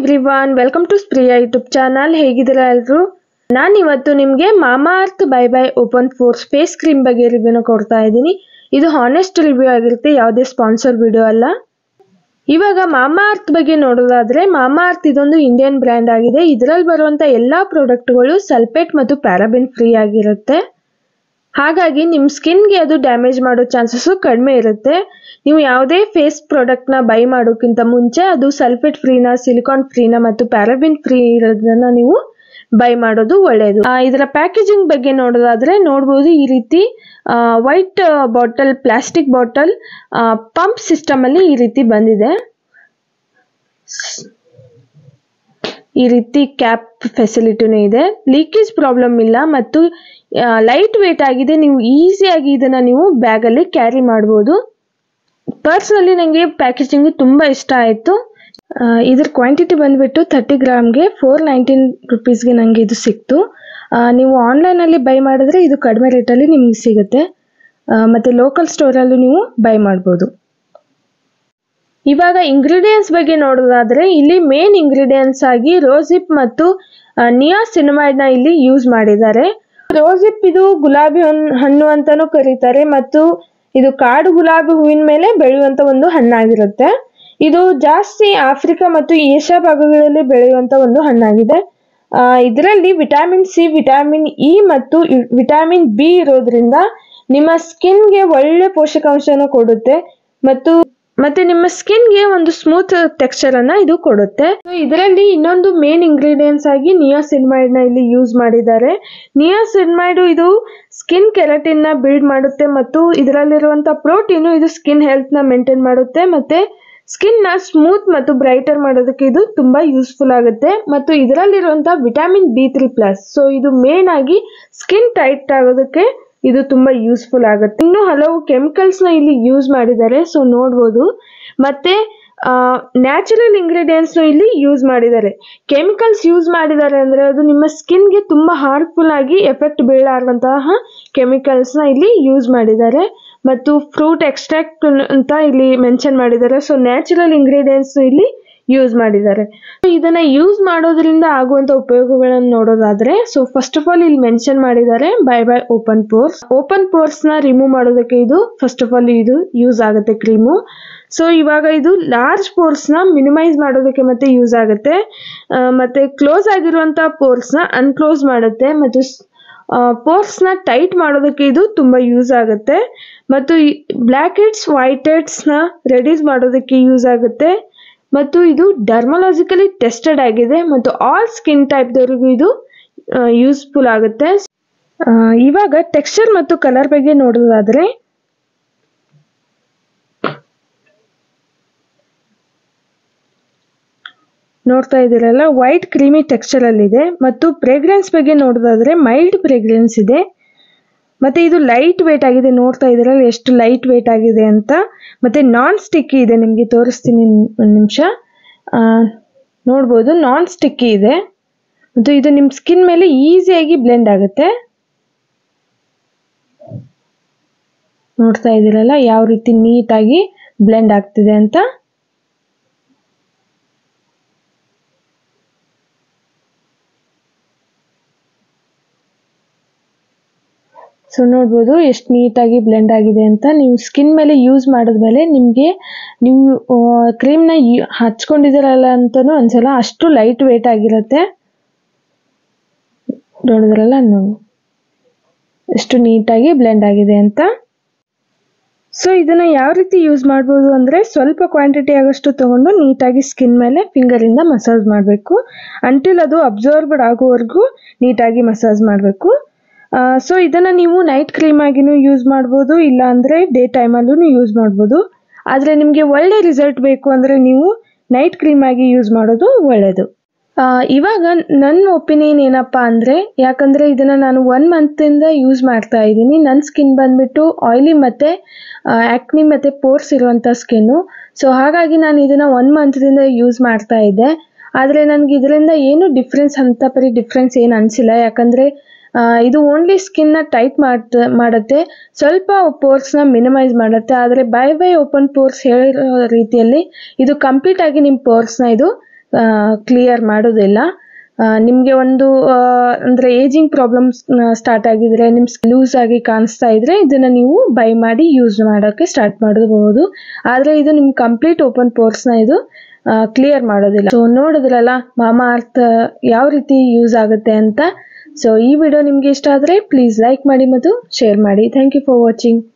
everyone welcome to Spriya YouTube channel ಹೇಗಿದ್ದೀರಾ ಎಲ್ಲರೂ ನಾನು ಇವತ್ತು ನಿಮಗೆ Mamaearth bye bye open pores face cream ಬಗ್ಗೆ ರಿವ್ಯೂನ ಕೊಡ್ತಾ ಇದ್ದೀನಿ ಇದು ಹಾನೆಸ್ಟ್ ರಿವ್ಯೂ ಆಗಿರುತ್ತೆ ಯಾವುದೇ ಸ್ಪಾನ್ಸರ್ ವಿಡಿಯೋ ಅಲ್ಲ ಇವಾಗ ಮಾಮಾ ಅರ್ತ್ ಬಗ್ಗೆ ನೋಡೋದಾದ್ರೆ ಮಾಮಾ ಅರ್ತ್ ಇದೊಂದು ಇಂಡಿಯನ್ ಬ್ರ್ಯಾಂಡ್ ಆಗಿದೆ ಇದರಲ್ಲಿ ಬರುವಂತ ಎಲ್ಲಾ ಪ್ರಾಡಕ್ಟ್ಗಳು ಸಲ್ಫೇಟ್ ಮತ್ತು ಪ್ಯಾರಾಬಿನ್ ಫ್ರೀ ಆಗಿರುತ್ತೆ ಹಾಗಾಗಿ ನಿಮ್ಮ ಸ್ಕಿನ್ಗೆ ಅದು ಡ್ಯಾಮೇಜ್ ಮಾಡೋ ಚಾನ್ಸಸ್ ಕಡಿಮೆ ಇರುತ್ತೆ ನೀವು ಯಾವುದೇ ಫೇಸ್ ಪ್ರಾಡಕ್ಟ್ನ ಬೈ ಮಾಡೋಕ್ಕಿಂತ ಮುಂಚೆ ಅದು ಸಲ್ಫೇಟ್ ಫ್ರೀನ ಸಿಲಿಕಾನ್ ಫ್ರೀನ ಮತ್ತು ಪ್ಯಾರಾಬಿನ್ ಫ್ರೀ ಇರೋದನ್ನ ನೀವು ಬೈ ಮಾಡೋದು ಒಳ್ಳೆಯದು ಆ, ಇದರ ಪ್ಯಾಕೇಜಿಂಗ್ ಬಗ್ಗೆ ನೋಡೋದಾದ್ರೆ ನೋಡ್ಬೋದು ಈ ರೀತಿ white bottle plastic bottle pump system ಅಲ್ಲಿ ಈ ರೀತಿ ಬಂದಿದೆ ಈ ರೀತಿ ಕ್ಯಾಪ್ ಫೆಸಿಲಿಟಿನೂ ಇದೆ ಲೀಕೇಜ್ ಪ್ರಾಬ್ಲಮ್ ಇಲ್ಲ ಮತ್ತು ಲೈಟ್ ವೇಟ್ ಆಗಿದೆ ನೀವು ಈಸಿಯಾಗಿ ಇದನ್ನ ನೀವು ಬ್ಯಾಗಲ್ಲಿ ಕ್ಯಾರಿ ಮಾಡ್ಬೋದು ಪರ್ಸ್ನಲಿ ನನಗೆ ಪ್ಯಾಕೇಜಿಂಗ್ ತುಂಬ ಇಷ್ಟ ಆಯಿತು ಇದ್ರ ಕ್ವಾಂಟಿಟಿ ಬಂದುಬಿಟ್ಟು ತರ್ಟಿ ಗ್ರಾಮ್ಗೆ ಫೋರ್ ನೈನ್ಟೀನ್ ರುಪೀಸ್ಗೆ ನನಗೆ ಇದು ಸಿಕ್ತು ಆ, ನೀವು ಆನ್ಲೈನಲ್ಲಿ ಬೈ ಮಾಡಿದ್ರೆ ಇದು ಕಡಿಮೆ ರೇಟಲ್ಲಿ ನಿಮ್ಗೆ ಸಿಗುತ್ತೆ ಆ, ಮತ್ತು ಲೋಕಲ್ ಸ್ಟೋರಲ್ಲೂ ನೀವು ಬೈ ಮಾಡ್ಬೋದು ಇವಾಗ ಇಂಗ್ರೀಡಿಯೆಂಟ್ಸ್ ಬಗ್ಗೆ ನೋಡೋದಾದ್ರೆ ಇಲ್ಲಿ ಮೇನ್ ಇಂಗ್ರೀಡಿಯೆಂಟ್ಸ್ ಆಗಿ ರೋಸಿಪ್ ಮತ್ತು ನಿಯಾ ನ ಇಲ್ಲಿ ಯೂಸ್ ಮಾಡಿದ್ದಾರೆ ರೋಸಿಪ್ ಇದು ಗುಲಾಬಿ ಹಣ್- ಹಣ್ಣು ಅಂತಾನೂ ಕರೀತಾರೆ ಮತ್ತು ಇದು ಕಾಡು ಗುಲಾಬಿ ಹೂವಿನ ಮೇಲೆ ಬೆಳೆಯುವಂತ ಒಂದು ಹಣ್ಣಾಗಿರುತ್ತೆ ಇದು ಜಾಸ್ತಿ ಆಫ್ರಿಕಾ ಮತ್ತು ಏಷ್ಯಾ ಭಾಗಗಳಲ್ಲಿ ಬೆಳೆಯುವಂತ ಒಂದು ಹಣ್ಣಾಗಿದೆ ಇದರಲ್ಲಿ ವಿಟಮಿನ್ ಸಿ ವಿಟಮಿನ್ ಇ ಮತ್ತು ಇ- ವಿಟಮಿನ್ ಬಿ ಇರೋದ್ರಿಂದ ನಿಮ್ಮ ಸ್ಕಿನ್ಗೆ ಒಳ್ಳೆ ಪೋಷಕಾಂಶನ ಕೊಡುತ್ತೆ ಮತ್ತು ಮತ್ತೆ ನಿಮ್ಮ ಸ್ಕಿನ್ಗೆ ಒಂದು ಸ್ಮೂತ್ ಟೆಕ್ಸ್ಚರ್ ಅನ್ನ ಇದು ಕೊಡುತ್ತೆ ಇದರಲ್ಲಿ ಇನ್ನೊಂದು ಮೇನ್ ಇಂಗ್ರೀಡಿಯೆಂಟ್ಸ್ ಆಗಿ ನಿಯಾಸಿನ್ಮೈಡ್ ನ ಇಲ್ಲಿ ಯೂಸ್ ಮಾಡಿದ್ದಾರೆ ನಿಯಾಸಿನ್ಮೈಡ್ ಇದು ಸ್ಕಿನ್ ಕೆರಟಿನ್ ನ ಬಿಲ್ಡ್ ಮಾಡುತ್ತೆ ಮತ್ತು ಇದರಲ್ಲಿರುವಂತ ಪ್ರೋಟೀನು ಇದು ಸ್ಕಿನ್ ಹೆಲ್ತ್ ನ ಮೇಂಟೈನ್ ಮಾಡುತ್ತೆ ಮತ್ತೆ ಸ್ಕಿನ್ ನ ಸ್ಮೂತ್ ಮತ್ತು ಬ್ರೈಟರ್ ಮಾಡೋದಕ್ಕೆ ಇದು ತುಂಬಾ ಯೂಸ್ಫುಲ್ ಆಗುತ್ತೆ ಮತ್ತು ಇದರಲ್ಲಿರುವಂತಹ vitamin B three plus so ಇದು ಮೇನ್ ಆಗಿ ಸ್ಕಿನ್ ಟೈಟ್ ಆಗೋದಕ್ಕೆ ಇದು ತುಂಬಾ ಯೂಸ್ಫುಲ್ ಆಗುತ್ತೆ ಇನ್ನು ಹಲವು ಕೆಮಿಕಲ್ಸ್ ನ ಇಲ್ಲಿ ಯೂಸ್ ಮಾಡಿದ್ದಾರೆ ಸೊ ನೋಡ್ಬೋದು ಮತ್ತೆ ನ್ಯಾಚುರಲ್ ಇಂಗ್ರೀಡಿಯೆಂಟ್ಸ್ ಇಲ್ಲಿ ಯೂಸ್ ಮಾಡಿದ್ದಾರೆ ಕೆಮಿಕಲ್ಸ್ ಯೂಸ್ ಮಾಡಿದ್ದಾರೆ ಅಂದ್ರೆ ಅದು ನಿಮ್ಮ ಸ್ಕಿನ್ಗೆ ತುಂಬಾ ಹಾರ್ಮ್ಫುಲ್ ಆಗಿ ಎಫೆಕ್ಟ್ ಬೀಳಾರಂತಹ ಕೆಮಿಕಲ್ಸ್ ನ ಇಲ್ಲಿ ಯೂಸ್ ಮಾಡಿದ್ದಾರೆ ಮತ್ತು ಫ್ರೂಟ್ ಎಕ್ಸ್ಟ್ರಾಕ್ಟ್ ಅಂತ ಇಲ್ಲಿ ಮೆನ್ಷನ್ ಮಾಡಿದ್ದಾರೆ ಸೊ ನ್ಯಾಚುರಲ್ ಇಂಗ್ರೀಡಿಯೆಂಟ್ಸ್ ಇಲ್ಲಿ ಯೂಸ್ ಮಾಡಿದ್ದಾರೆ ಇದನ್ನ ಯೂಸ್ ಮಾಡೋದ್ರಿಂದ ಆಗುವಂತ ಉಪಯೋಗಗಳನ್ನು ನೋಡೋದಾದ್ರೆ ಸೊ ಫಸ್ಟ್ ಆಫ್ ಆಲ್ ಇಲ್ಲಿ ಮೆನ್ಷನ್ ಮಾಡಿದ್ದಾರೆ bye bye open pores open pores ನ ರಿಮೂವ್ ಮಾಡೋದಕ್ಕೆ ಇದು ಫಸ್ಟ್ ಆಫ್ ಆಲ್ ಇದು ಯೂಸ್ ಆಗುತ್ತೆ ಕ್ರೀಮು ಸೊ ಇವಾಗ ಇದು ಲಾರ್ಜ್ ಪೋರ್ಸ್ ನ ಮಿನಿಮೈಸ್ ಮಾಡೋದಕ್ಕೆ ಮತ್ತೆ ಯೂಸ್ ಆಗುತ್ತೆ ಆ, ಮತ್ತೆ ಕ್ಲೋಸ್ ಆಗಿರುವಂತ ಪೋರ್ಸ್ ನ ಅನ್ಕ್ಲೋಸ್ ಮಾಡುತ್ತೆ ಮತ್ತು ಪೋರ್ಸ್ ನ ಟೈಟ್ ಮಾಡೋದಕ್ಕೆ ಇದು ತುಂಬಾ ಯೂಸ್ ಆಗುತ್ತೆ ಮತ್ತು ಬ್ಲ್ಯಾಕ್ ಹೆಡ್ಸ್ ವೈಟ್ ಹೆಡ್ಸ್ ನ ರೆಡ್ಯೂಸ್ ಮಾಡೋದಕ್ಕೆ ಯೂಸ್ ಆಗುತ್ತೆ ಮತ್ತು ಇದು ಡರ್ಮಲಾಜಿಕಲಿ ಟೆಸ್ಟೆಡ್ ಆಗಿದೆ ಮತ್ತು ಆಲ್ ಸ್ಕಿನ್ ಟೈಪ್ದವ್ರಿಗೂ ಇದು ಯೂಸ್ಫುಲ್ ಆಗುತ್ತೆ ಆ, ಇವಾಗ ಟೆಕ್ಸ್ಚರ್ ಮತ್ತು ಕಲರ್ ಬಗ್ಗೆ ನೋಡೋದಾದ್ರೆ ನೋಡ್ತಾ ಇದ್ದೀರಲ್ಲ ವೈಟ್ ಕ್ರೀಮಿ ಟೆಕ್ಸ್ಚರ್ ಅಲ್ಲಿ ಇದೆ ಮತ್ತು ಫ್ರೇಗ್ರೆನ್ಸ್ ಬಗ್ಗೆ ನೋಡೋದಾದ್ರೆ ಮೈಲ್ಡ್ ಫ್ರೇಗ್ರೆನ್ಸ್ ಇದೆ ಮತ್ತೆ ಇದು ಲೈಟ್ ವೇಟ್ ಆಗಿದೆ ನೋಡ್ತಾ ಇದ್ದೀರಲ್ಲ ಎಷ್ಟು ಲೈಟ್ ವೇಟ್ ಆಗಿದೆ ಅಂತ ಮತ್ತೆ ನಾನ್ ಸ್ಟಿಕ್ಕಿ ಇದೆ ನಿಮಗೆ ತೋರಿಸ್ತೀನಿ ಒಂದು ನಿಮಿಷ ನೋಡ್ಬೋದು ನಾನ್ ಸ್ಟಿಕ್ಕಿ ಇದೆ ಮತ್ತು ಇದು ನಿಮ್ಮ ಸ್ಕಿನ್ ಮೇಲೆ ಈಸಿಯಾಗಿ ಬ್ಲೆಂಡ್ ಆಗುತ್ತೆ ನೋಡ್ತಾ ಇದ್ದೀರಲ್ಲ ಯಾವ ರೀತಿ ನೀಟಾಗಿ ಬ್ಲೆಂಡ್ ಆಗ್ತಿದೆ ಅಂತ ಸೊ ನೋಡ್ಬೋದು ಎಷ್ಟು ನೀಟಾಗಿ ಬ್ಲೆಂಡ್ ಆಗಿದೆ ಅಂತ ನೀವು ಸ್ಕಿನ್ ಮೇಲೆ ಯೂಸ್ ಮಾಡಿದ್ಮೇಲೆ ನಿಮಗೆ ನೀವು ಕ್ರೀಮ್ನ ಹಚ್ಕೊಂಡಿದ್ದೀರಲ್ಲ ಅಂತಲೂ ಅನ್ಸಲ್ಲ ಅಷ್ಟು ಲೈಟ್ ವೇಟ್ ಆಗಿರುತ್ತೆ ನೋಡಿದ್ರಲ್ಲ ನೋಡಿ ಎಷ್ಟು ನೀಟಾಗಿ ಬ್ಲೆಂಡ್ ಆಗಿದೆ ಅಂತ ಸೊ ಇದನ್ನ ಯಾವ ರೀತಿ ಯೂಸ್ ಮಾಡ್ಬೋದು ಅಂದ್ರೆ ಸ್ವಲ್ಪ ಕ್ವಾಂಟಿಟಿ ಆಗೋಷ್ಟು ತಗೊಂಡು ನೀಟಾಗಿ ಸ್ಕಿನ್ ಮೇಲೆ ಫಿಂಗರಿಂದ ಮಸಾಜ್ ಮಾಡಬೇಕು ಅಂಟಿಲ್ ಅದು ಅಬ್ಸರ್ವ್ಡ್ ಆಗೋವರೆಗೂ ನೀಟಾಗಿ ಮಸಾಜ್ ಮಾಡಬೇಕು ಸೊ ಇದನ್ನ ನೀವು ನೈಟ್ ಕ್ರೀಮ್ ಆಗಿನೂ ಯೂಸ್ ಮಾಡ್ಬೋದು ಇಲ್ಲ ಅಂದ್ರೆ ಡೇ ಟೈಮಲ್ಲೂ ಯೂಸ್ ಮಾಡ್ಬೋದು ಆದರೆ ನಿಮಗೆ ಒಳ್ಳೆ ರಿಸಲ್ಟ್ ಬೇಕು ಅಂದ್ರೆ ನೀವು ನೈಟ್ ಕ್ರೀಮ್ ಆಗಿ ಯೂಸ್ ಮಾಡೋದು ಒಳ್ಳೆಯದು ಆ, ಇವಾಗ ನನ್ನ ಒಪಿನಿಯನ್ ಏನಪ್ಪಾ ಅಂದ್ರೆ ಯಾಕಂದ್ರೆ ಇದನ್ನ ನಾನು ಒನ್ ಮಂತಿಂದ ಯೂಸ್ ಮಾಡ್ತಾ ಇದ್ದೀನಿ ನನ್ನ ಸ್ಕಿನ್ ಬಂದ್ಬಿಟ್ಟು ಆಯಿಲಿ ಮತ್ತೆ ಆಕ್ನಿ ಮತ್ತೆ ಪೋರ್ಸ್ ಇರುವಂತ ಸ್ಕಿನ್ನು ಸೊ ಹಾಗಾಗಿ ನಾನು ಇದನ್ನ ಒನ್ ಮಂತ್ದಿಂದ ಯೂಸ್ ಮಾಡ್ತಾ ಇದ್ದೆ ಆದರೆ ನನಗೆ ಇದರಿಂದ ಏನು ಡಿಫ್ರೆನ್ಸ್ ಅಂತ ಪರಿ ಡಿಫ್ರೆನ್ಸ್ ಏನು ಅನಿಸಿಲ್ಲ ಯಾಕಂದ್ರೆ ಆ, ಇದು ಓನ್ಲಿ ಸ್ಕಿನ್ನ ಟೈಟ್ ಮಾಡ್ತ ಮಾಡುತ್ತೆ ಸ್ವಲ್ಪ ಪೋರ್ಸ್ನ ಮಿನಿಮೈಸ್ ಮಾಡುತ್ತೆ ಆದರೆ ಬೈ ಬೈ ಓಪನ್ ಪೋರ್ಸ್ ಹೇಳಿರೋ ರೀತಿಯಲ್ಲಿ ಇದು ಕಂಪ್ಲೀಟ್ ಆಗಿ ನಿಮ್ಮ ಪೋರ್ಸ್ನ ಇದು ಕ್ಲಿಯರ್ ಮಾಡೋದಿಲ್ಲ ನಿಮಗೆ ಒಂದು ಆ, ಅಂದ್ರೆ ಏಜಿಂಗ್ ಪ್ರಾಬ್ಲಮ್ಸ್ ಸ್ಟಾರ್ಟ್ ಆಗಿದ್ರೆ ನಿಮ್ ಲೂಸ್ ಆಗಿ ಕಾಣಿಸ್ತಾ ಇದ್ರೆ ಇದನ್ನ ನೀವು ಬೈ ಮಾಡಿ ಯೂಸ್ ಮಾಡೋಕೆ ಸ್ಟಾರ್ಟ್ ಮಾಡಬಹುದು ಆದ್ರೆ ಇದು ನಿಮ್ ಕಂಪ್ಲೀಟ್ ಓಪನ್ ಪೋರ್ಸ್ ನ ಇದು ಕ್ಲಿಯರ್ ಮಾಡೋದಿಲ್ಲ ಸೊ ನೋಡಿದ್ರಲ್ಲ ಮಾಮಾ ಅರ್ಥ ಯಾವ ರೀತಿ ಯೂಸ್ ಆಗುತ್ತೆ ಅಂತ ಸೊ ಈ ವಿಡಿಯೋ ನಿಮ್ಗೆ ಇಷ್ಟ ಆದ್ರೆ ಪ್ಲೀಸ್ ಲೈಕ್ ಮಾಡಿ ಮತ್ತು ಶೇರ್ ಮಾಡಿ ಥ್ಯಾಂಕ್ ಯು ಫಾರ್ ವಾಚಿಂಗ್